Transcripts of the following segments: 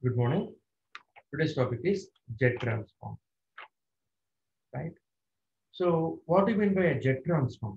Good morning. Today's topic is jet transform. Right? So, what do you mean by a jet transform?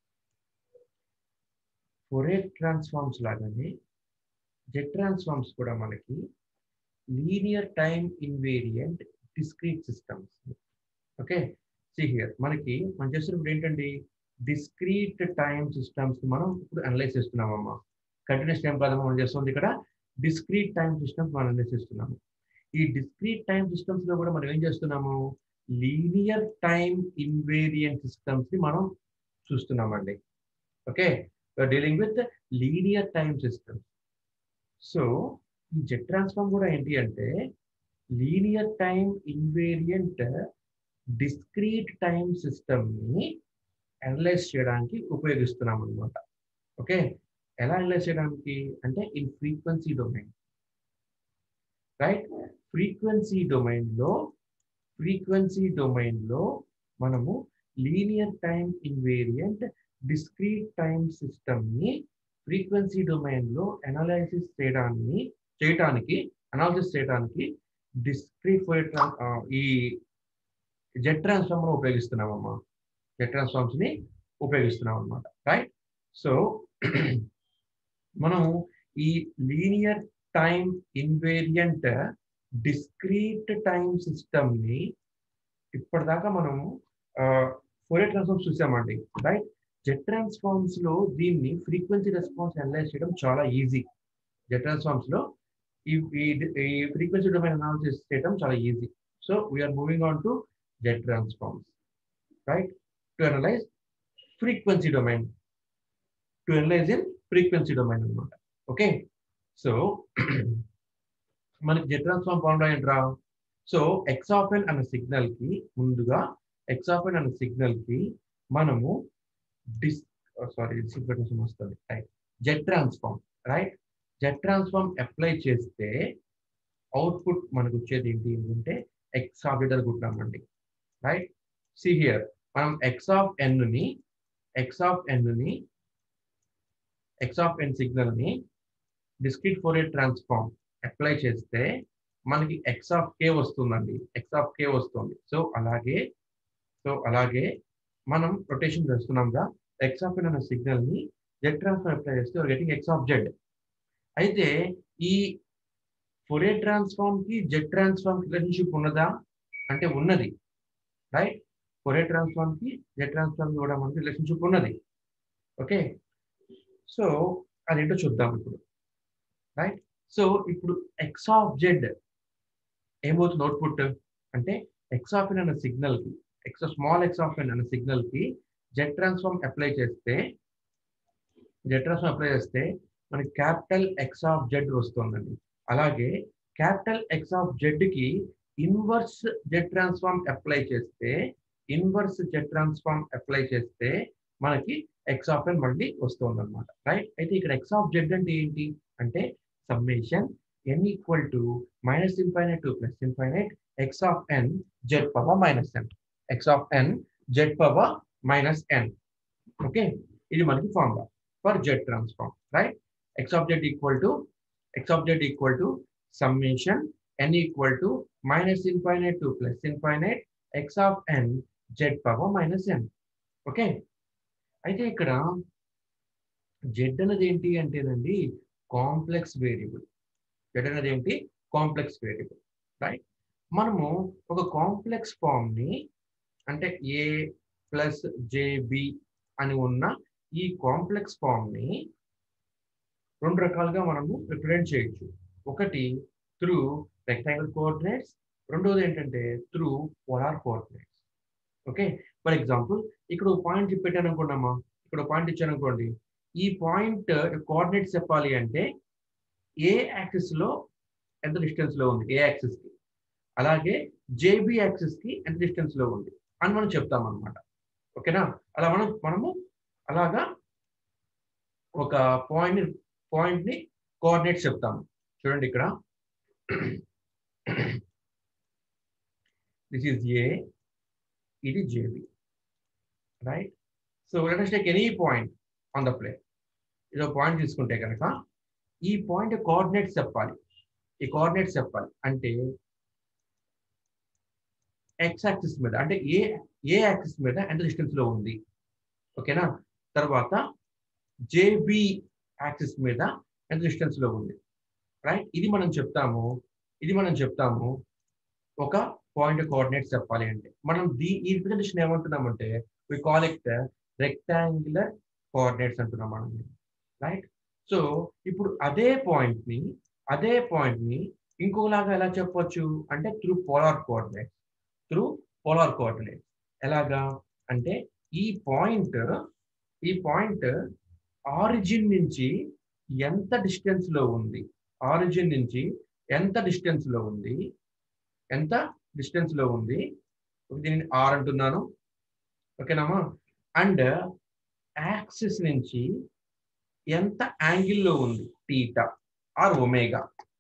Fourier transforms లాగానే Z transforms కూడా మనకి linear time invariant discrete systems okay see here మనకి మనం చేస్తున్నప్పుడు ఏంటండి discrete time systems మనం ఇప్పుడు analyse చేస్తున్నామమ్మా continuous time కాదమ్మా మనం చేస్తుంది ఇక్కడ డిస్క్రీట్ టైమ్ సిస్టమ్స్ మనం అనలైజ్ చేస్తున్నాము ఈ డిస్క్రీట్ టైమ్ సిస్టమ్స్ లో కూడా మనం ఏం చేస్తున్నాము లీనియర్ టైమ్ ఇన్వేరియంట్ సిస్టమ్స్ ని మనం చూస్తున్నామండి okay dealing with linear time system so ఈ జెట్ ట్రాన్స్ఫార్మ్ కూడా ఏంటి అంటే linear time invariant discrete time system ని అనలైజ్ చేయడానికి ఉపయోగిస్తున్నాం అనమాట ఓకే ఎలా అనలైజ్ చేయడానికి అంటే in frequency domain right frequency domain లో ఫ్రీక్వెన్సీ డొమైన్ లో మనము linear time invariant discrete time system ని ఫ్రీక్వెన్సీ డొమైన్ లో అనాలైసిస్ చేయడాన్ని చేయటానికి అనాలిసిస్ చేయడానికి డిస్క్రీట్ ఈ జెట్ ట్రాన్స్ఫార్మర్ ఉపయోగిస్తున్నామమ్మా జెట్ ట్రాన్స్ఫార్మ్స్ ని ఉపయోగిస్తున్నాం అనమాట రైట్ సో మనం ఈ linear time invariant discrete time system ని ఇప్పటిదాకా మనము ఫోరియర్ ట్రాన్స్ఫార్మ్స్ చూసామండి రైట్ జెట్ ట్రాన్స్ఫార్మ్స్ లో దీన్ని ఫ్రీక్వెన్సీ రెస్పాన్స్ అనలైజ్ చేయడం చాలా ఈజీ జెట్ ట్రాన్స్ఫార్మ్స్ లో ఈ ఈ ఫ్రీక్వెన్సీ డొమైన్ అనాలిసిస్ చేయడం చాలా easy so we are moving on to Z transforms right to analyse frequency domain to analyse in frequency domain అనమాట ఓకే సో మనకి జెట్ ట్రాన్స్ఫార్మ్ ఫార్ములా ఏంట్రా సో ఎక్స్ ఆఫ్ ఎన్ అనే signal కి ముందుగా X of N అనే signal కి మనము డిస్ sorry కొంచెం వస్తుంది right Z transform right Z transform apply చేస్తే అవుట్పుట్ మనకు వచ్చేది ఏంటి ఏంటంటే ఎక్స్ ఆఫ్ ఇట్ అనుకుంటున్నామండి రైట్ సి హియర్ మనం ఎక్స్ ఆఫ్ ఎన్ ని ఎక్స్ ఆఫ్ ఎన్ ని ఎక్స్ ఆఫ్ ఎన్ సిగ్నల్ ని డిస్క్రీట్ ఫోరియర్ ట్రాన్స్ఫార్మ్ అప్లై చేస్తే మనకి ఎక్స్ ఆఫ్ కే వస్తుందండి ఎక్స్ ఆఫ్ కే వస్తుంది సో అలాగే సో అలాగే మనం రొటేషన్ చేస్తున్నాంగా ఎక్స్ ఆఫ్ ఎన్ అనే సిగ్నల్ ని జెడ్ ట్రాన్స్ఫార్మ్ అప్లై చేస్తే గెటింగ్ ఎక్స్ ఆఫ్ జెడ్ అయితే ఈ ఫోరియర్ ట్రాన్స్ఫార్మ్ కి జెడ్ ట్రాన్స్ఫార్మ్ రిలేషన్షిప్ ఉన్నదా అంటే ఉన్నది రైట్ ఫోరియర్ ట్రాన్స్ఫార్మ్ కి జెడ్ ట్రాన్స్ఫార్మ్ కూడా మనకి రిలేషన్షిప్ ఉన్నది ఓకే సో అదేంటో చూద్దాం ఇప్పుడు రైట్ సో ఇప్పుడు ఎక్స్ ఆఫ్ జెడ్ ఏమవుతుంది అవుట్పుట్ అంటే ఎక్స్ ఆఫ్ ఎన్ అనే సిగ్నల్ కి X small X of N అనే సిగ్నల్ కి జెడ్ ట్రాన్స్ఫార్మ్ అప్లై చేస్తే జెడ్ ట్రాన్స్ఫార్మ్ అప్లై చేస్తే మనకి క్యాపిటల్ ఎక్స్ ఆఫ్ జెడ్ వస్తుందండి అలాగే క్యాపిటల్ ఎక్స్ ఆఫ్ జెడ్ కి ఇన్వర్స్ జెడ్ ట్రాన్స్ఫార్మ్ అప్లై చేస్తే ఇన్వర్స్ జెడ్ ట్రాన్స్ఫార్మ్ అప్లై చేస్తే మనకి ఎక్స్ ఆఫ్ ఎన్ మళ్ళీ వస్తుంది అనమాట రైట్ అయితే ఇక్కడ ఎక్స్ ఆఫ్ జెడ్ అంటే ఏంటి అంటే summation N equal to minus infinite to plus infinite X of N Z power minus N X of N Z power minus N okay ఇది మనకి formula for Z transform right X of Z equal to X of Z equal to summation N equal to minus infinite to plus infinite X of N Z power minus N okay అయితే ఇక్కడ Z అనేది ఏంటి అంటేనండి complex variable Z అనేది ఏంటి complex variable right మనము ఒక complex form ని అంటే ఏ ప్లస్ జేబి అని ఉన్న ఈ కాంప్లెక్స్ ఫామ్ ని రెండు రకాలుగా మనము రిప్రజెంట్ చేయొచ్చు ఒకటి త్రూ రెక్టాంగిల్ కోఆర్డినేట్స్ రెండోది ఏంటంటే through polar coordinates okay for example ఇక్కడ ఒక పాయింట్ పెట్టాను అనుకున్నామా ఇక్కడ ఒక పాయింట్ ఇచ్చాను అనుకోండి ఈ పాయింట్ కోఆర్డినేట్స్ చెప్పాలి అంటే ఏ యాక్సిస్ లో ఎంత డిస్టెన్స్ లో ఉంది ఏ యాక్సిస్ కి అలాగే జేబి యాక్సిస్ కి ఎంత డిస్టెన్స్ లో ఉంది అని మనం చెప్తాం అనమాట ఓకేనా అలా మనం మనము అలాగా ఒక పాయింట్ పాయింట్ ని కోఆర్డినేట్స్ చెప్తాము చూడండి ఇక్కడ దిస్ ఈజ్ ఏ ఇది జేబి right so let us take any point on the plane ఇది ఒక పాయింట్ తీసుకుంటే కనుక ఈ పాయింట్ కోఆర్డినేట్స్ చెప్పాలి ఈ కోఆర్డినేట్స్ చెప్పాలి అంటే ఎక్స్ యాక్సిస్ మీద అంటే ఏ ఏ యాక్సిస్ మీద ఎంత డిస్టెన్స్ లో ఉంది ఓకేనా తర్వాత జేబి యాక్సిస్ మీద ఎంత డిస్టెన్స్ లో ఉంది రైట్ ఇది మనం చెప్తాము ఇది మనం చెప్తాము ఒక పాయింట్ కోఆర్డినేట్స్ చెప్పాలి అంటే మనం దీ ఈ రిప్రజెంటేషన్ ఏమంటున్నామంటే we call it rectangular coordinates అంటున్నాం మనం రైట్ సో ఇప్పుడు అదే పాయింట్ ని అదే పాయింట్ ని ఇంకోలాగా ఎలా చెప్పొచ్చు అంటే through polar coordinates through polar coordinates ఎలాగా అంటే ఈ పాయింట్ ఈ పాయింట్ ఆరిజిన్ నుంచి ఎంత డిస్టెన్స్ లో ఉంది ఆరిజిన్ నుంచి ఎంత డిస్టెన్స్ లో ఉంది ఎంత డిస్టెన్స్ లో ఉంది దీనిని ఆర్ అంటున్నాను ఓకేనామా అండ్ యాక్సిస్ నుంచి ఎంత యాంగిల్లో ఉంది theta or omega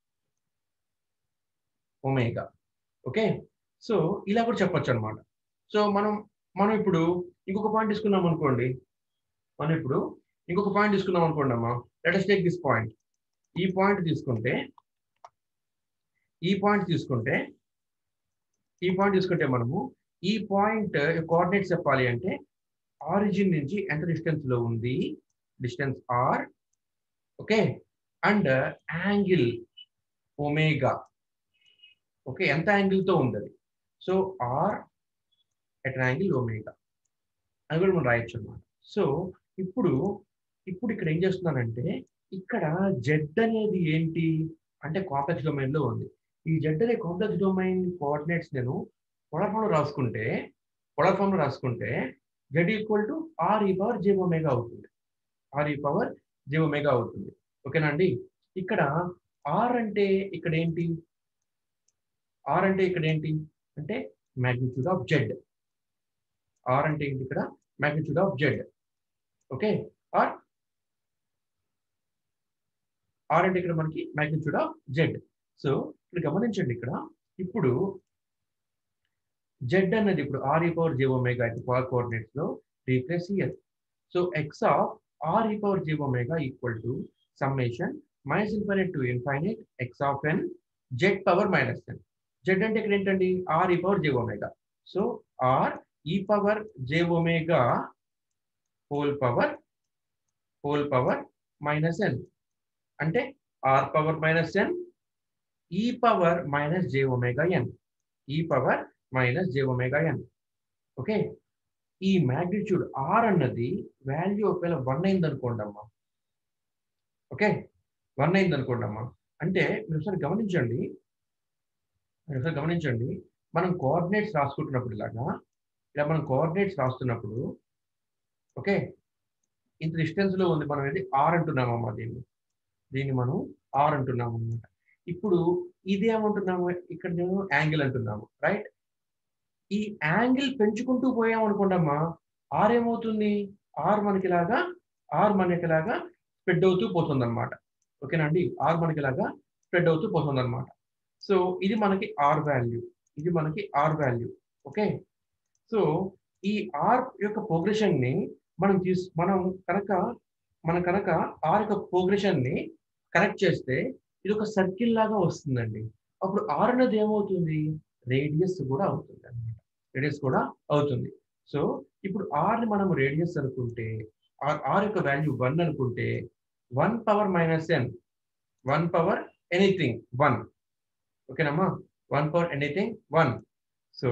omega okay so ఇలా కూడా చెప్పొచ్చు అనమాట సో మనం మనం ఇప్పుడు ఇంకొక పాయింట్ తీసుకున్నాం అనుకోండి మనం ఇప్పుడు ఇంకొక పాయింట్ తీసుకున్నాం అనుకోండి అమ్మా లెట్ టేక్ దిస్ పాయింట్ ఈ పాయింట్ తీసుకుంటే ఈ పాయింట్ తీసుకుంటే ఈ పాయింట్ తీసుకుంటే మనము ఈ పాయింట్ కోఆర్డినేట్స్ చెప్పాలి అంటే ఆరిజిన్ నుంచి ఎంత డిస్టెన్స్ లో ఉంది distance R okay and angle omega okay ఎంత యాంగిల్ తో ఉంది అది so R at angle omega అది కూడా మనం రాయొచ్చు అనమాట సో ఇప్పుడు ఇప్పుడు ఇక్కడ ఏం చేస్తున్నానంటే ఇక్కడ జెడ్ అనేది ఏంటి అంటే కాంప్లెక్స్ డొమైన్ లో ఉంది ఈ జెడ్ అనే కాంప్లెక్స్ డొమైన్ కోఆర్డినేట్స్ నేను పొడర్ ఫామ్ లో రాసుకుంటే పొడర్ ఫామ్ లో రాసుకుంటే Z equal to R e power j omega అవుతుంది R e power j omega అవుతుంది ఓకేనా అండి ఇక్కడ ఆర్ అంటే ఇక్కడ ఏంటి ఆర్ అంటే ఇక్కడ ఏంటి అంటే మ్యాగ్నిట్యూడ్ ఆఫ్ జెడ్ ఆర్ అంటే ఏంటి ఇక్కడ magnitude of Z okay R R అంటే ఇక్కడ మనకి మ్యాగ్నిట్యూడ్ ఆఫ్ జెడ్ సో ఇక్కడ గమనించండి ఇక్కడ ఇప్పుడు జెడ్ అన్నది ఇప్పుడు R e power j omega power coordinates లో replace here so X of R e power j omega equal to summation minus infinite to infinite X of N Z power minus N Z అంటే ఇక్కడ ఏంటండి R e power j omega so R e power j omega whole power whole power minus N అంటే R power minus N e power minus j omega N e power minus j omega N okay ఈ magnitude R అన్నది value ఒకవేళ one అయింది అనుకోండి అమ్మా okay one అయింది అనుకోండి అమ్మా అంటే మీరు ఒకసారి గమనించండి మీరు ఒకసారి గమనించండి మనం కోఆర్డినేట్స్ రాసుకుంటున్నప్పుడు ఇలాగా ఇలా మనం కోఆర్డినేట్స్ రాస్తున్నప్పుడు ఓకే ఇంత డిస్టెన్స్ లో ఉంది మనం ఏది ఆర్ అంటున్నామమ్మా దీన్ని దీన్ని మనం ఆర్ అంటున్నాము అనమాట ఇప్పుడు ఇది ఏమంటున్నాము ఇక్కడ మేము యాంగిల్ అంటున్నాము రైట్ ఈ యాంగిల్ పెంచుకుంటూ పోయాం అనుకోండమ్మా ఆర్ ఏమవుతుంది ఆర్ మనకిలాగా ఆర్ మనకిలాగా స్ప్రెడ్ అవుతూ పోతుంది అనమాట ఓకేనా అండి ఆర్ మనకిలాగా స్ప్రెడ్ అవుతూ పోతుంది అనమాట సో ఇది మనకి ఆర్ వాల్యూ ఇది మనకి ఆర్ వాల్యూ ఓకే సో ఈ ఆర్ యొక్క ప్రోగ్రెషన్ ని మనం తీసు మనం కనుక మనం కనుక ఆర్ యొక్క ప్రోగ్రెషన్ ని కనెక్ట్ చేస్తే ఇది ఒక సర్కిల్ లాగా వస్తుందండి అప్పుడు ఆర్ అనేది ఏమవుతుంది రేడియస్ కూడా అవుతుంది అనమాట రేడియస్ కూడా అవుతుంది సో ఇప్పుడు ఆర్ ని మనం రేడియస్ అనుకుంటే ఆర్ ఆర్ యొక్క వాల్యూ వన్ అనుకుంటే one power minus N one power anything one ఓకేనమ్మా one power anything one so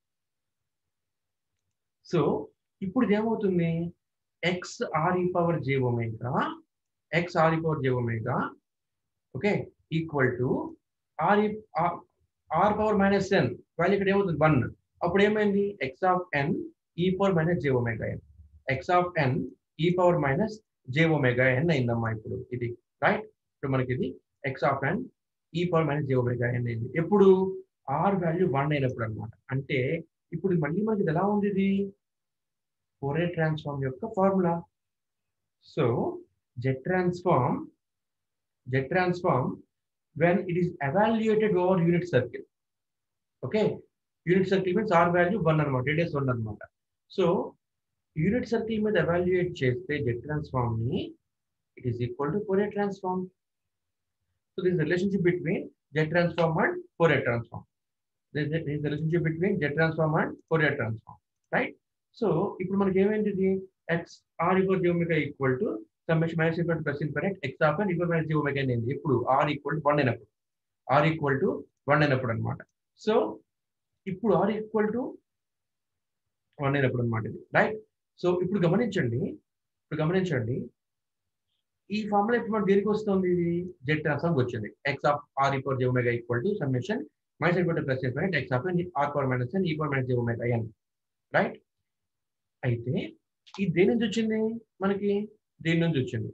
so ఇప్పుడు ఇదేమవుతుంది X R e power j omega X R e power j omega okay equal to R e R power minus N value ఇక్కడ ఏమవుతుంది one అప్పుడు ఏమైంది X of N e power minus j omega N X of N e power minus j omega N అయిందమ్మా ఇప్పుడు ఇది right ఇప్పుడు మనకి ఇది x of N e power minus j omega N అయింది ఎప్పుడు ఆర్ వాల్యూ వన్ అయినప్పుడు అనమాట అంటే ఇప్పుడు మళ్ళీ మనకి ఎలా ఉంది ఇది ఫోరే ట్రాన్స్ఫార్మ్ యొక్క formula so Z transform Z transform when it is evaluated over unit circle okay unit circle means r value 1 అనమాట radius 1 అనమాట సో యూనిట్ సర్కిల్ మీద ఎవాల్యుయేట్ చేస్తే జెట్ ట్రాన్స్ఫార్మ్ ని it is equal to Fourier transform so this relationship between jet transform and Fourier transform. There is, a, there is a relationship between jet transform and Fourier transform, right? So, ఇప్పుడు మనకి ఏమైంది X R equal j omega equal to summation minus equal to plus infinite X of equal minus j omega అయింది ఇప్పుడు R equal to one అయినప్పుడు R equal to one అయినప్పుడు అనమాట so ఇప్పుడు R equal to one అయినప్పుడు అనమాట ఇది right so ఇప్పుడు గమనించండి ఇప్పుడు గమనించండి ఈ ఫార్ములా ఇప్పుడు మనకు దేనికి వస్తుంది ఇది జెడ్ ట్రాన్స్ఫార్మ్ వచ్చింది X of R equal j omega equal to summation minus equal to plus infinite X of R power minus N equal minus j omega N right అయితే ఇది దేని నుంచి వచ్చింది మనకి దీని నుంచి వచ్చింది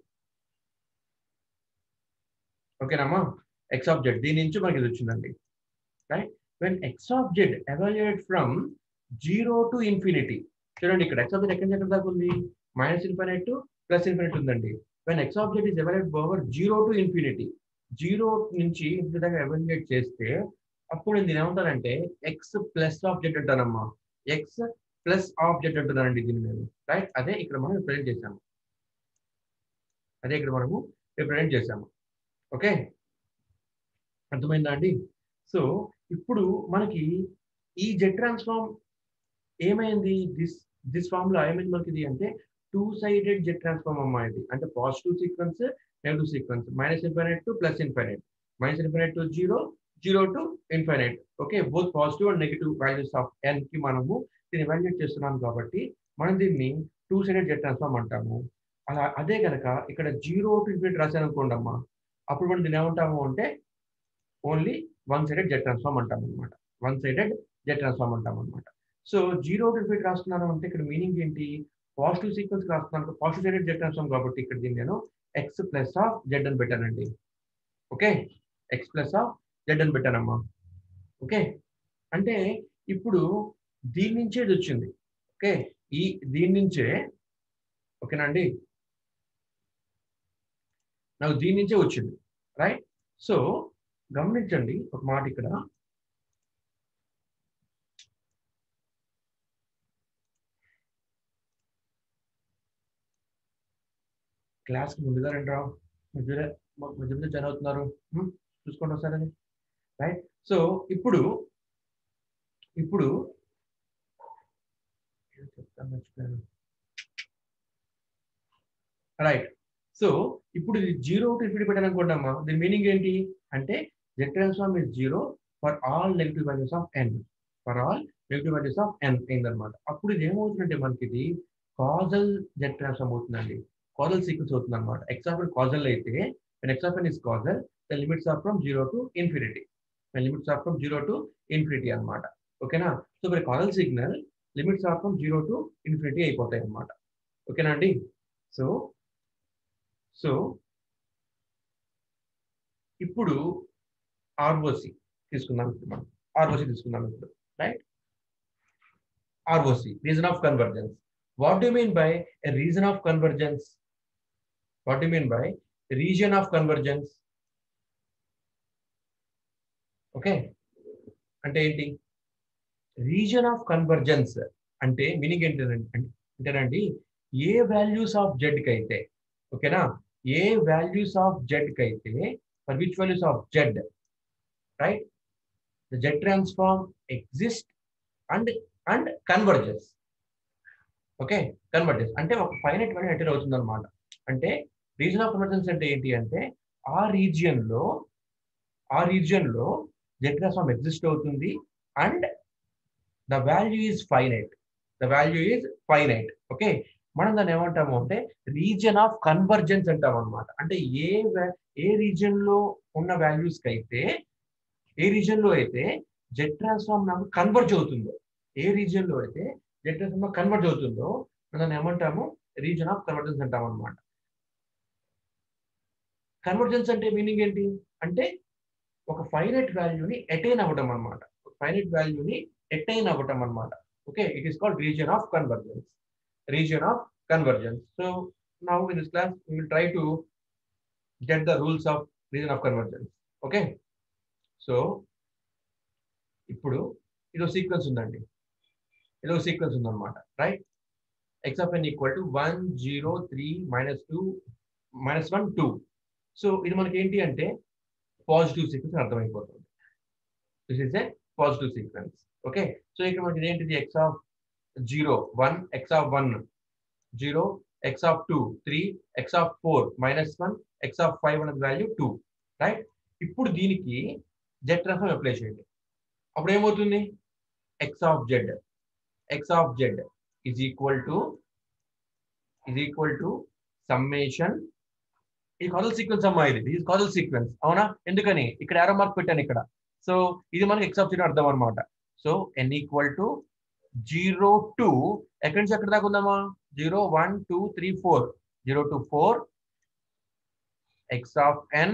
ఓకేనమ్మా ఎక్స్ ఆఫ్ జెడ్ దీని నుంచి మనకి ఇది వచ్చిందండి right when X of Z evaluate from zero to infinity చూడండి ఇక్కడ ఎక్స్ ఆఫ్ జెడ్ ఎక్కడి నుంచి ఎక్కడ దాకా ఉంది minus infinite to plus infinite ఉందండి when X of Z is evaluate over zero to infinity zero నుంచి ఇంటి దాకా ఎవాల్యుయేట్ చేస్తే అప్పుడు దీని ఏమంటారంటే ఎక్స్ ప్లస్ ఆఫ్ జెడ్ అంటానమ్మా ఎక్స్ ప్లస్ ఆఫ్ జెడ్ అంటున్నానండి దీన్ని నేను రైట్ అదే ఇక్కడ మనం రిప్రజెంట్ చేసాము అదే ఇక్కడ మనము రిప్రజెంట్ చేసాము ఓకే అర్థమైందా అండి సో ఇప్పుడు మనకి ఈ జెడ్ ట్రాన్స్ఫార్మ్ ఏమైంది దిస్ దిస్ ఫార్మ్ లో ఏమైంది మనకి ఇది అంటే టూ సైడెడ్ జెడ్ ట్రాన్స్ఫార్మ్ అమ్మా ఇది అంటే positive sequence negative sequence minus infinite to plus infinite minus infinite to zero zero to infinite okay both positive and negative values of N కి మనము దీన్ని ఎవాల్యుయేట్ చేస్తున్నాం కాబట్టి మనం దీన్ని టూ సైడెడ్ జెడ్ ట్రాన్స్ఫార్మ్ అంటాము అలా అదే కనుక ఇక్కడ జీరో టు ఇన్ఫినిట్ రాశాను అనుకోండి అమ్మా అప్పుడు మనం దీన్ని ఏమంటాము అంటే only one sided Z transform అంటాం అనమాట వన్ సైడెడ్ జెడ్ ట్రాన్స్ఫార్మ్ అంటాం అనమాట సో జీరో టు ఇన్ఫినిట్ రాస్తున్నాను అంటే ఇక్కడ మీనింగ్ ఏంటి పాజిటివ్ సీక్వెన్స్ రాస్తున్నాను పాజిటివ్ సైడెడ్ జెడ్ ట్రాన్స్ఫార్మ్ కాబట్టి ఇక్కడ దీన్ని నేను ఎక్స్ ప్లస్ ఆఫ్ జెడ్ అని పెట్టానండి okay X plus of Z అని పెట్టానమ్మా ఓకే అంటే ఇప్పుడు దీని నుంచే ఇది వచ్చింది ఓకే ఈ దీని నుంచే ఓకేనా అండి నాకు దీని నుంచే వచ్చింది రైట్ సో గమనించండి ఒక మాట ఇక్కడ క్లాస్కి ముందుగా రండి రావు మధ్యలో మధ్య మధ్య జాయిన్ అవుతున్నారు చూసుకోండి ఒకసారి రైట్ సో ఇప్పుడు ఇప్పుడు చెప్తాను మర్చిపోయాను రైట్ సో ఇప్పుడు ఇది జీరో టు ఇన్ఫినిటీ పెట్టాను అనుకుంటామా దీని మీనింగ్ ఏంటి అంటే Z transform is zero for all negative values of N for all negative values of N అయిందనమాట అప్పుడు ఇది ఏమవుతుందంటే మనకి ఇది కాజల్ జెడ్ ట్రాన్స్ఫార్మ్ అవుతుందండి కాజల్ సీక్వెన్స్ అవుతుంది అనమాట ఎక్స్ ఆఫ్ కాజల్ అయితే X of N is causal the limits are from zero to infinity limits are from zero to infinity అనమాట ఓకేనా సో మరి causal signal limits are from zero to infinity అయిపోతాయి అనమాట ఓకేనా అండి సో సో ఇప్పుడు ROC తీసుకుందాం ఇప్పుడు మనం ఆర్ఓసి తీసుకుందాం ఇప్పుడు right ROC region of convergence what you mean by a region of convergence what you mean by region of convergence okay అంటే ఏంటి రీజన్ ఆఫ్ కన్వర్జెన్స్ అంటే మీనింగ్ ఏంటంటే అంటేనండి ఏ వాల్యూస్ ఆఫ్ జెడ్ కి అయితే ఓకేనా ఏ వాల్యూస్ ఆఫ్ జెడ్ కి అయితే for which values of Z right the Z transform exist and and convergence okay convergence అంటే ఒక ఫైనట్ వాల్యూ ఎంటర్ అవుతుంది అనమాట అంటే రీజన్ ఆఫ్ కన్వర్జెన్స్ అంటే ఏంటి అంటే ఆ రీజియన్ లో ఆ రీజియన్ లో జెడ్ ట్రాన్స్ఫార్మ్ ఎగ్జిస్ట్ అవుతుంది and the value is finite the value is finite okay మనం దాన్ని ఏమంటాము అంటే రీజియన్ ఆఫ్ కన్వర్జెన్స్ అంటాం అనమాట అంటే ఏ ఏ రీజియన్ లో ఉన్న వాల్యూస్ కి అయితే ఏ రీజియన్ లో అయితే జెడ్ ట్రాన్స్ఫార్మ్ నాకు కన్వర్జ్ అవుతుందో ఏ రీజియన్ లో అయితే జెడ్ ట్రాన్స్ఫార్మ్ కన్వర్జ్ అవుతుందో దాన్ని ఏమంటాము రీజన్ ఆఫ్ కన్వర్జెన్స్ అంటాం అనమాట కన్వర్జెన్స్ అంటే మీనింగ్ ఏంటి అంటే ఒక ఫైనైట్ వాల్యూని అటైన్ అవ్వడం అనమాట ఫైనైట్ వాల్యూని అటైన్ అవ్వటం అనమాట okay it is called region of convergence region of convergence. So now in this class, we will try to get the rules of region of convergence. Okay. So ఇప్పుడు ఇదో sequence ఉందండి ఇదో sequence ఉందన్నమాట right X of N equal to one zero three minus two minus one two so ఇది మనకి ఏంటి అంటే positive sequence అర్థమైపోతుంది this is a positive sequence okay so ఇక్కడ మనకి ఏంటిది X of zero one X of one zero X of two three X of four minus one X of five అనేది value two right ఇప్పుడు దీనికి Z transform apply చేయండి అప్పుడు ఏమవుతుంది X of z X of Z is equal to is equal to summation ఇది causal sequence అమ్మా ఇది ఇది కాజల్ సీక్వెన్స్ అవునా ఎందుకని ఇక్కడ ఏరో మార్క్ పెట్టాను ఇక్కడ సో ఇది మనకి ఎక్స్ ఆఫ్ జీరో అర్థం అనమాట so N equal to zero two ఎక్కడి నుంచి ఎక్కడ దాకా ఉందమ్మా zero one two three four zero to four X of N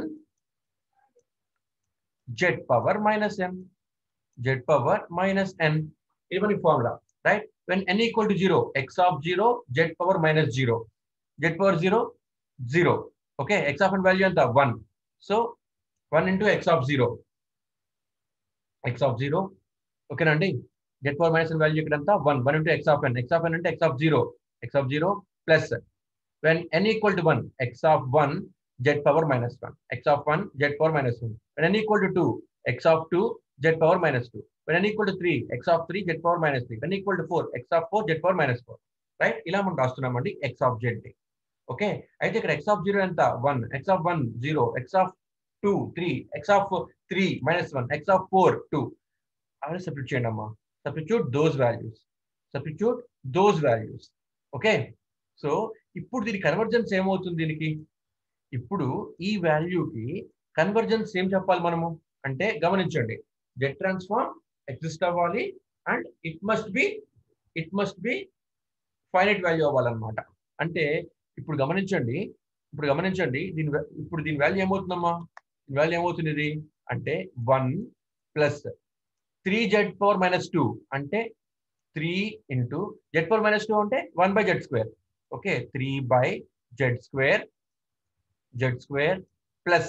Z power minus N Z power minus N ఇది మనకి formula right when N equal to zero X of zero Z power minus zero Z power zero zero okay X of N value ఎంత one so one into X of zero X of zero ఓకేనండి Z power minus value ఇక్కడ ఎంత one one into X of N X of ఎన్ అంటే X of zero X of zero plus when N equal to one X of one Z power minus one X of one Z power minus one when N equal to two X of two Z power minus two when N equal to three X of three Z power minus three when equal to four X of four Z power minus four right ఇలా మనం రాస్తున్నామండి X of Z okay అయితే ఇక్కడ X of zero ఎంత one X of one zero X of two three X of three minus one X of four two అవన్నీ substitute చేయండి అమ్మా substitute those values substitute those values okay so ఇప్పుడు దీని convergence ఏమవుతుంది దీనికి ఇప్పుడు ఈ వాల్యూకి కన్వర్జెన్స్ ఏం చెప్పాలి మనము అంటే గమనించండి జెట్ ట్రాన్స్ఫార్మ్ ఎగ్జిస్ట్ అవ్వాలి and it must be it must be finite value అవ్వాలన్నమాట అంటే ఇప్పుడు గమనించండి ఇప్పుడు గమనించండి దీని ఇప్పుడు దీని వాల్యూ ఏమవుతుందమ్మా దీని వాల్యూ ఏమవుతుంది ఇది అంటే one plus three Z power minus two అంటే three into Z power minus two అంటే one by Z square okay three by Z square Z square plus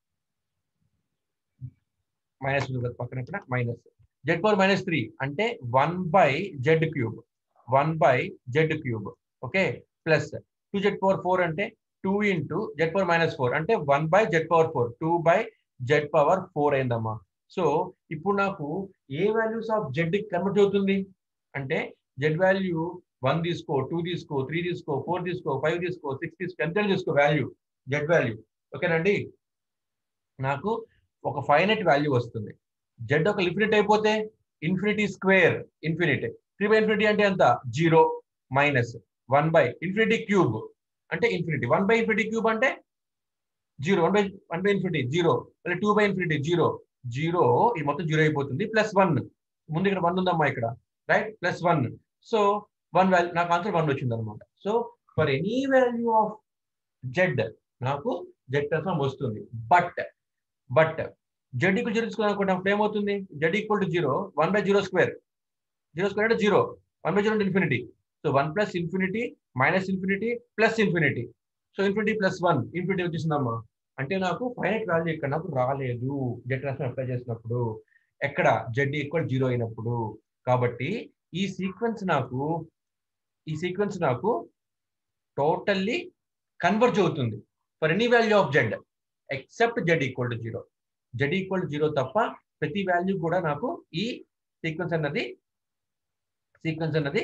minus పక్కన ఇక్కడ minus Z power minus three అంటే one by Z cube one by Z cube okay plus two Z power four అంటే two into Z power minus four అంటే one by Z power four two by Z power four అయిందమ్మా so ఇప్పుడు నాకు ఏ values of z convert అవుతుంది అంటే z value one తీసుకో two తీసుకో త్రీ తీసుకో ఫోర్ తీసుకో ఫైవ్ తీసుకో సిక్స్ తీసుకో ఎంత తీసుకో వాల్యూ జెడ్ వాల్యూ ఓకేనండి నాకు ఒక ఫైనట్ వాల్యూ వస్తుంది జెడ్ ఒక ఇన్ఫినిట్ అయిపోతే infinity square infinite three by infinity అంటే ఎంత zero minus one by infinity cube అంటే infinity one by infinity cube అంటే zero one by one by infinity zero మళ్ళీ two by infinity zero zero ఇది మొత్తం zero అయిపోతుంది plus one ముందు ఇక్కడ వన్ ఉందమ్మా ఇక్కడ right plus one so one value నాకు ఆన్సర్ వన్ వచ్చింది అనమాట so for any value of z నాకు జెడ్ ట్రాన్స్ఫార్మ్ వస్తుంది but but z equal zero తీసుకున్నాను అప్పుడు ఏమవుతుంది z equal to zero one by zero square zero square అంటే zero one by zero అంటే infinity so one plus infinity minus infinity plus infinity so infinity plus one infinity వచ్చేసిందమ్మా అంటే నాకు finite value ఇక్కడ నాకు రాలేదు జెడ్ ట్రాన్స్ఫర్ అప్లై చేసినప్పుడు ఎక్కడ జెడ్ ఈక్వల్ జీరో అయినప్పుడు కాబట్టి ఈ సీక్వెన్స్ నాకు ఈ సీక్వెన్స్ నాకు టోటల్లీ కన్వర్జ్ అవుతుంది for any value of z except z equal to zero z equal to zero తప్ప ప్రతి వాల్యూ కూడా నాకు ఈ సీక్వెన్స్ అన్నది సీక్వెన్స్ అన్నది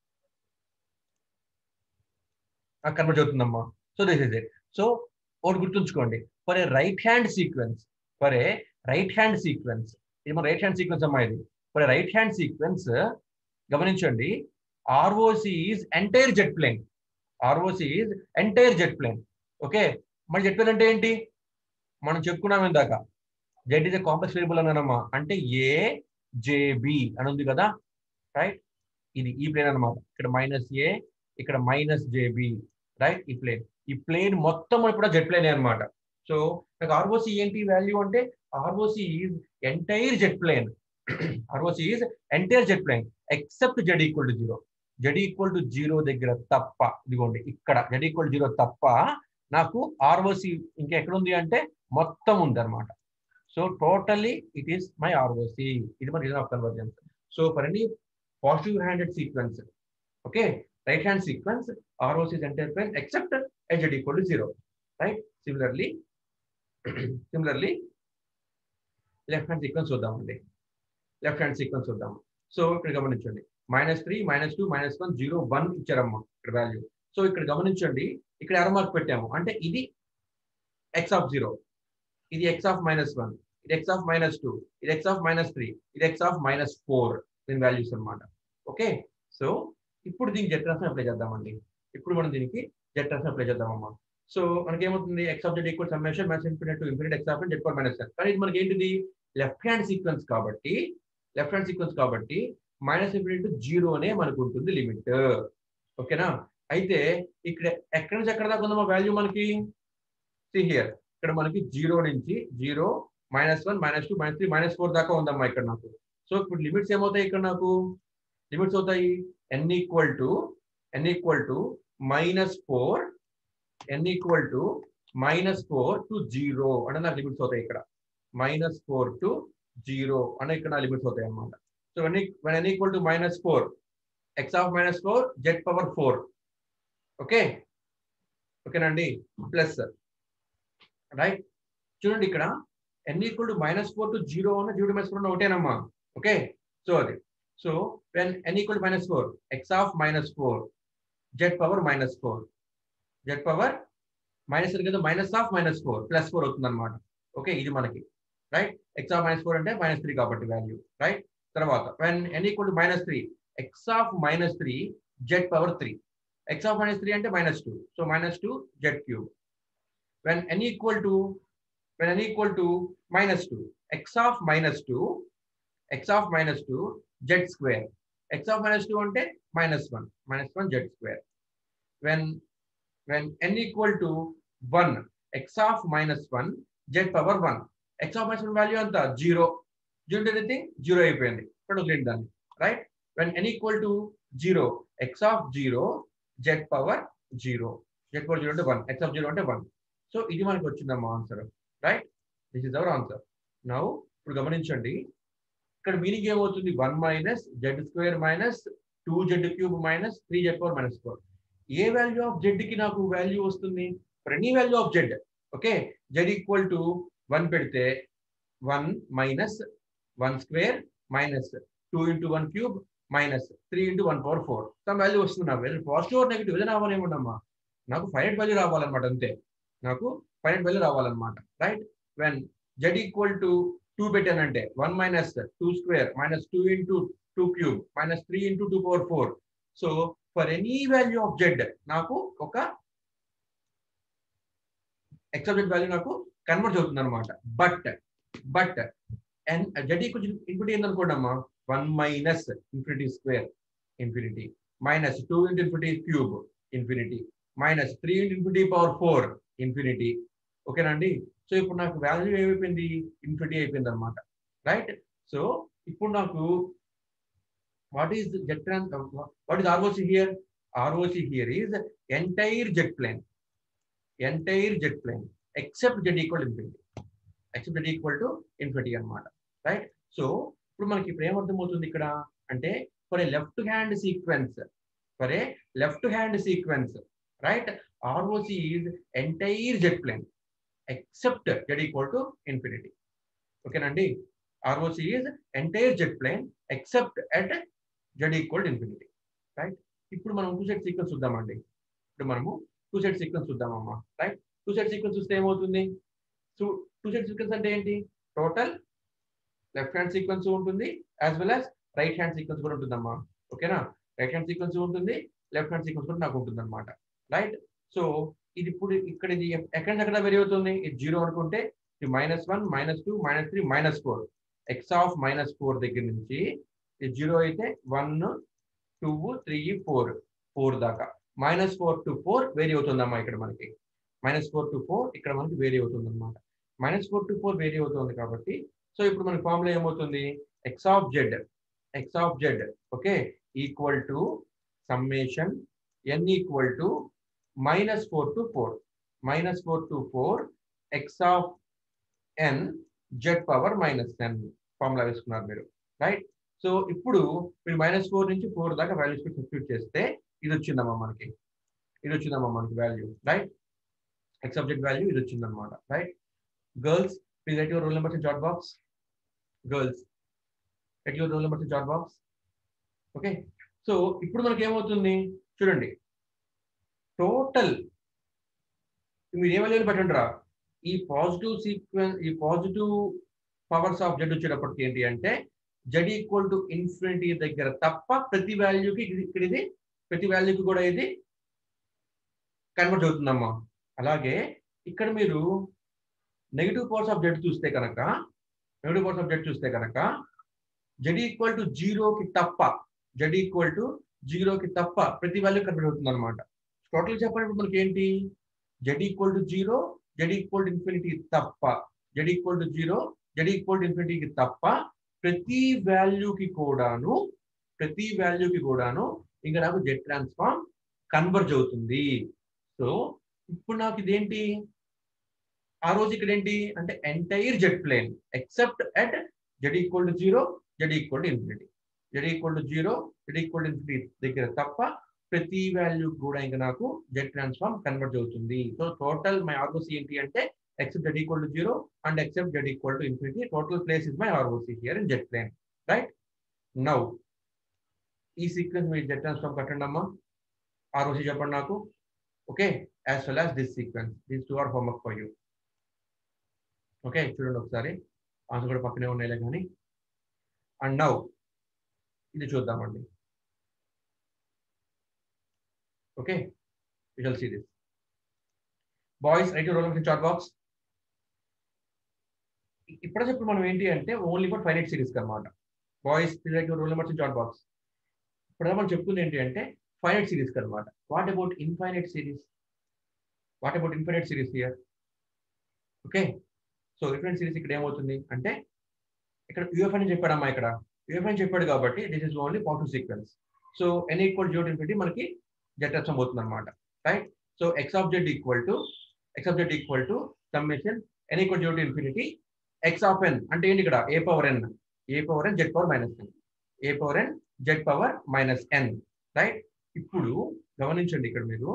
కన్వర్ట్ అవుతుందమ్మా so this is it so ఒకటి గుర్తుంచుకోండి for a right hand sequence for a right hand sequence ఇది మన రైట్ హ్యాండ్ సీక్వెన్స్ అమ్మా ఇది for a right hand sequence గమనించండి ROC is entire z plane ROC is entire z plane okay మన z plane అంటే ఏంటి మనం చెప్పుకున్నాం ఇందాక z is a complex variable అన్నానమ్మా అంటే ఏ జేబి అని ఉంది కదా రైట్ ఇది ఈ ప్లేన్ అనమాట ఇక్కడ మైనస్ ఏ ఇక్కడ మైనస్ జేబి రైట్ ఈ ప్లేన్ ఈ ప్లేన్ మొత్తం ఇప్పుడు జెట్ ప్లేన్ అనమాట సో నాకు ఆర్ఓసి ఏంటి వాల్యూ అంటే ROC is entire z plane ROC is entire z plane except z equal to zero z equal to zero దగ్గర తప్ప ఇదిగోండి ఇక్కడ జెడ్ ఈక్వల్ జీరో తప్ప నాకు ఆర్ఓసి ఇంకా ఎక్కడ ఉంది అంటే మొత్తం ఉంది అనమాట so totally it is my ROC ఇది మన region of convergence so for any positive handed sequence okay right hand sequence ROC entire plane except ఎజెడ్ equal to zero right similarly similarly left hand sequence చూద్దామండి left hand sequence చూద్దాం so ఇక్కడ గమనించండి minus three minus two minus one zero one ఇచ్చారమ్మా ఇక్కడ value so ఇక్కడ గమనించండి ఇక్కడ ఎర మార్క్ పెట్టాము అంటే ఇది ఎక్స్ ఆఫ్ జీరో ఇది ఎక్స్ ఆఫ్ మైనస్ వన్ ఇది ఎక్స్ ఆఫ్ మైనస్ టూ ఇది ఎక్స్ ఆఫ్ మైనస్ త్రీ ఇది ఎక్స్ ఆఫ్ మైనస్ ఫోర్ దీని వాల్యూస్ అనమాట ఓకే సో ఇప్పుడు దీనికి జెట్ ట్రాన్స్ఫర్ అప్లై చేద్దామండి ఇప్పుడు మనం దీనికి జెట్ ట్రాన్స్ఫర్ అప్లై చేద్దామమ్మా సో మనకి ఏమవుతుంది X of Z equal summation minus infinite to infinite X of z power minus కానీ ఇది మనకి ఏంటిది లెఫ్ట్ హ్యాండ్ సీక్వెన్స్ కాబట్టి లెఫ్ట్ హ్యాండ్ సీక్వెన్స్ కాబట్టి మైనస్ ఇన్ఫినిట్ జీరో అనే మనకు ఉంటుంది లిమిట్ ఓకేనా అయితే ఇక్కడ ఎక్కడి నుంచి ఎక్కడ దాకా ఉందమ్మా వాల్యూ మనకి హియర్ ఇక్కడ మనకి జీరో నుంచి zero minus one minus two minus three minus four దాకా ఉందమ్మా ఇక్కడ నాకు సో ఇప్పుడు లిమిట్స్ ఏమవుతాయి ఇక్కడ నాకు లిమిట్స్ అవుతాయి n equal to n equal to minus four n equal to minus four to zero అంటే నాకు లిమిట్స్ అవుతాయి ఇక్కడ మైనస్ ఫోర్ టు జీరో అంటే ఇక్కడ నా లిమిట్స్ అవుతాయి అనమాట so when when N equal to minus four X of minus four Z power four okay ఓకేనండి ప్లస్ రైట్ చూడండి ఇక్కడ n equal to minus four to zero ఉన్న జీరో మైనస్ ఫోర్ ఒకటేనమ్మా ఓకే సో అది so when N equal to minus four X of minus four Z power minus four Z power minus కదా minus of minus four plus four అవుతుంది అనమాట okay ఇది మనకి right X of minus four అంటే minus three కాబట్టి value right తర్వాత when N equal to minus three X of minus three Z power three X of minus three అంటే minus two so minus two z cube when N equal to when N equal to minus two X of minus two X of minus two z square x of minus two అంటే minus one minus one z square when when N equal to one X of minus one Z power one X of minus one value అంతా zero zero anything zero అయిపోయింది ఇక్కడ వదిలేండి దాన్ని right when N equal to zero X of zero Z power zero Z power zero అంటే one X of zero అంటే one so ఇది మనకి వచ్చిందమ్మా answer right this is our answer now ఇప్పుడు గమనించండి ఇక్కడ మీనింగ్ ఏమవుతుంది one minus z square minus two z cube minus three Z power minus four ఏ వాల్యూ ఆఫ్ జెడ్ కి నాకు వాల్యూ వస్తుంది for any value of Z okay z equal to one పెడితే one minus one square minus two into one cube minus three into one power four some value వస్తుంది నాకు positive or negative ఏదైనా అవ్వనేమమ్మా నాకు finite value రావాలన్నమాట అంతే నాకు finite value రావాలన్నమాట right when z equal to two పెట్టానంటే one minus two square minus two into two cube minus three into two power four so for any value of z నాకు ఒక excepted value నాకు convert అవుతుంది అనమాట but but and z equal infinity ఏందనుకోండి అమ్మా one minus infinity square infinity minus two into infinity cube infinity minus three into infinity power four infinity ఓకేనండి so ఇప్పుడు నాకు వాల్యూ ఏమైపోయింది ఇన్ఫినిటీ అయిపోయింది అనమాట రైట్ సో ఇప్పుడు నాకు what is z trans what is ROC here ROC here is entire z plane entire z plane except z equal infinity except z equal to infinity అనమాట right so ఇప్పుడు మనకి ఇప్పుడు ఏమర్థమవుతుంది ఇక్కడ అంటే for a left hand sequence for a left hand sequence right ROC is entire z plane except z equal to infinity ఓకేనండి ROC is entire z plane except at z equal to infinity right ఇప్పుడు మనం two set sequence చూద్దామండి ఇప్పుడు మనము two set sequence చూద్దామమ్మా right two set sequence చూస్తే ఏమవుతుంది so two set sequence అంటే ఏంటి టోటల్ లెఫ్ట్ హ్యాండ్ సీక్వెన్స్ ఉంటుంది as well as right hand sequence కూడా ఉంటుందమ్మా ఓకేనా రైట్ హ్యాండ్ సీక్వెన్స్ ఉంటుంది లెఫ్ట్ హ్యాండ్ సీక్వెన్స్ కూడా నాకు ఉంటుంది అనమాట రైట్ సో ఇది ఇప్పుడు ఇక్కడ ఇది ఎక్కడ ఎక్కడ వెరీ అవుతుంది ఇది జీరో అనుకుంటే ఇది minus one minus two minus three minus four X of minus four దగ్గర నుంచి ఇది జీరో అయితే one two three four four దాకా minus four to four vary అవుతుందమ్మా ఇక్కడ మనకి మైనస్ ఫోర్ టు ఫోర్ ఇక్కడ మనకి వేరీ అవుతుంది అనమాట minus four to four vary అవుతుంది కాబట్టి సో ఇప్పుడు మనకి ఫార్ములా ఏమవుతుంది X of z X of Z okay equal to summation N equal to minus four to four minus four to four X of N Z power minus n formula వేసుకున్నారు మీరు right so ఇప్పుడు మీరు minus four నుంచి four దాకా values substitute చేస్తే ఇది వచ్చిందమ్మా మనకి ఇది వచ్చిందమ్మా మనకి value right x subject value ఇది వచ్చిందన్నమాట right girls please write your roll numbers in chat box girls at your roll number chat box okay so ఇప్పుడు మనకి ఏమవుతుంది చూడండి టోటల్ మీరు ఏ వాల్యూని పెట్టండి రా ఈ పాజిటివ్ సీక్వెన్స్ ఈ పాజిటివ్ పవర్స్ ఆఫ్ జెడ్ వచ్చేటప్పటికి ఏంటి అంటే జెడ్ ఈక్వల్ టు ఇన్ఫినిటీ దగ్గర తప్ప ప్రతి వాల్యూకి ఇక్కడ ఇది ప్రతి వాల్యూకి కూడా ఇది కన్వర్ట్ అవుతుందమ్మా అలాగే ఇక్కడ మీరు నెగిటివ్ పవర్స్ ఆఫ్ జెడ్ చూస్తే కనుక నెగిటివ్ పవర్స్ ఆఫ్ జెడ్ చూస్తే కనుక జెడ్ ఈక్వల్ టు జీరోకి తప్ప జెడ్ ఈక్వల్ టు జీరోకి తప్ప ప్రతి వాల్యూ కన్వర్ట్ అవుతుంది అనమాట టోటల్ చెప్పినప్పుడు మనకి ఏంటి z equal to zero z equal to infinity తప్ప z equal to zero z equal to ఇన్ఫినిటీకి తప్ప ప్రతి వాల్యూకి కూడాను ప్రతి వాల్యూకి కూడాను ఇంకా నాకు జెడ్ ట్రాన్స్ఫార్మ్ కన్వర్జ్ అవుతుంది సో ఇప్పుడు నాకు ఇదేంటి ఆ రోజు ఇక్కడ ఏంటి అంటే entire z plane except at z equal to zero z equal to infinity z equal to zero z equal to infinity దగ్గర తప్ప ప్రతి వాల్యూ కూడా ఇంకా నాకు జెడ్ ట్రాన్స్ఫార్మ్ కన్వర్ట్ అవుతుంది సో టోటల్ మై ఆర్ఓసి ఏంటి అంటే except z equal to zero and except z equal to infinity total place is my ROC here in z plane right now ఈ సీక్వెన్స్ మీరు z transform కట్టండి అమ్మా ROC చెప్పండి నాకు okay as well as this sequence these two are homework for you okay చూడండి ఒకసారి answer కూడా పక్కనే ఉన్నాయిలే కానీ అండ్ నౌ ఇది చూద్దామండి okay we shall see this boys right roll number chat box ఇప్పుడు చెప్పు మనం ఏంటి అంటే ఓన్లీ ఫర్ ఫైనైట్ సిరీస్ అనమాట boys right roll number chat box ఇప్పుడు మనం చెప్తుంది ఏంటి అంటే ఫైనైట్ సిరీస్ అనమాట what about infinite series what about infinite series here okay so infinite series ఇక్కడ ఏమవుతుంది అంటే ఇక్కడ యూఎఫ్ అని చెప్పాడమ్మా ఇక్కడ యూఎఫ్ అని చెప్పాడు కాబట్టి this is only positive sequence so N equal zero infinity మనకి జెడ్ అచ్చం పోతుంది అనమాట right so X of Z equal to X of Z equal to summation N equal zero to infinity x of ఎన్ అంటే ఏంటి ఇక్కడ a power n a power n Z power minus n a power n Z power minus n right ఇప్పుడు గమనించండి ఇక్కడ మీరు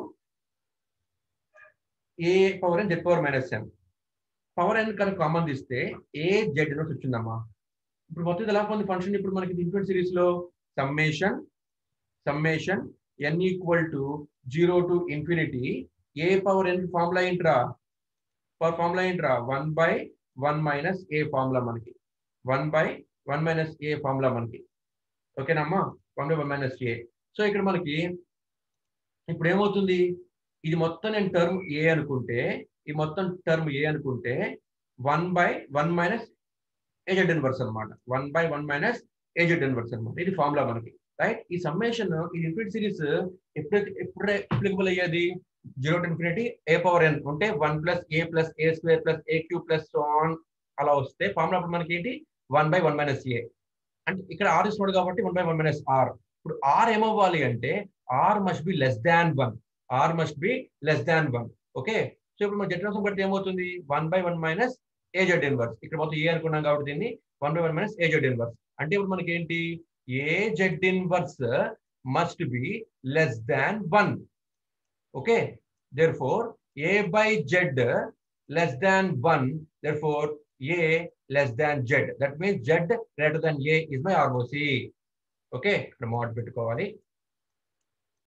a power n Z power minus n power n కనుక common తీస్తే ఏ Z notes వచ్చిందమ్మా ఇప్పుడు మొత్తం ఇది ఎలా ఉంది ఫంక్షన్ ఇప్పుడు మనకి ఇన్ఫినిట్ సిరీస్ లో summation summation N equal to zero to infinity a power n formula ఏంట్రా పవర్ ఫార్ములా ఏంట్రా one by one minus a formula మనకి one by one minus a formula మనకి ఓకేనమ్మా one by one minus a so ఇక్కడ మనకి ఇప్పుడు ఏమవుతుంది ఇది మొత్తం నేను టర్మ్ ఏ అనుకుంటే ఈ మొత్తం టర్మ్ ఏ అనుకుంటే one by one minus a z inverse అనమాట one by one minus a z inverse అనమాట ఇది ఫార్ములా మనకి రైట్ ఈ సమ్మేషన్ ఈ ఇన్ఫినిట్ సిరీస్ ఎప్పుడు ఎప్పుడు అప్లికబుల్ అయ్యేది zero to infinity a power n ఉంటే one plus a plus a square plus a cube plus on అలా వస్తే ఫార్ములా అప్పుడు మనకి ఏంటి one by one minus a అంటే ఇక్కడ ఆర్ ఇస్తున్నాడు కాబట్టి one by one minus r ఇప్పుడు ఆర్ ఏమవ్వాలి అంటే r must be less than one r must be less than one okay so ఇప్పుడు మన జెడ్ ట్రాన్స్ఫార్మ్ బట్టి ఏమవుతుంది one by one minus a z inverse ఇక్కడ మొత్తం ఏ అనుకున్నాం కాబట్టి దీన్ని one by one minus a z inverse అంటే ఇప్పుడు మనకి ఏంటి a z inverse must be less than one okay therefore a by z less than one therefore a less than z that means z greater than a is my ROC okay ఇక్కడ mod పెట్టుకోవాలి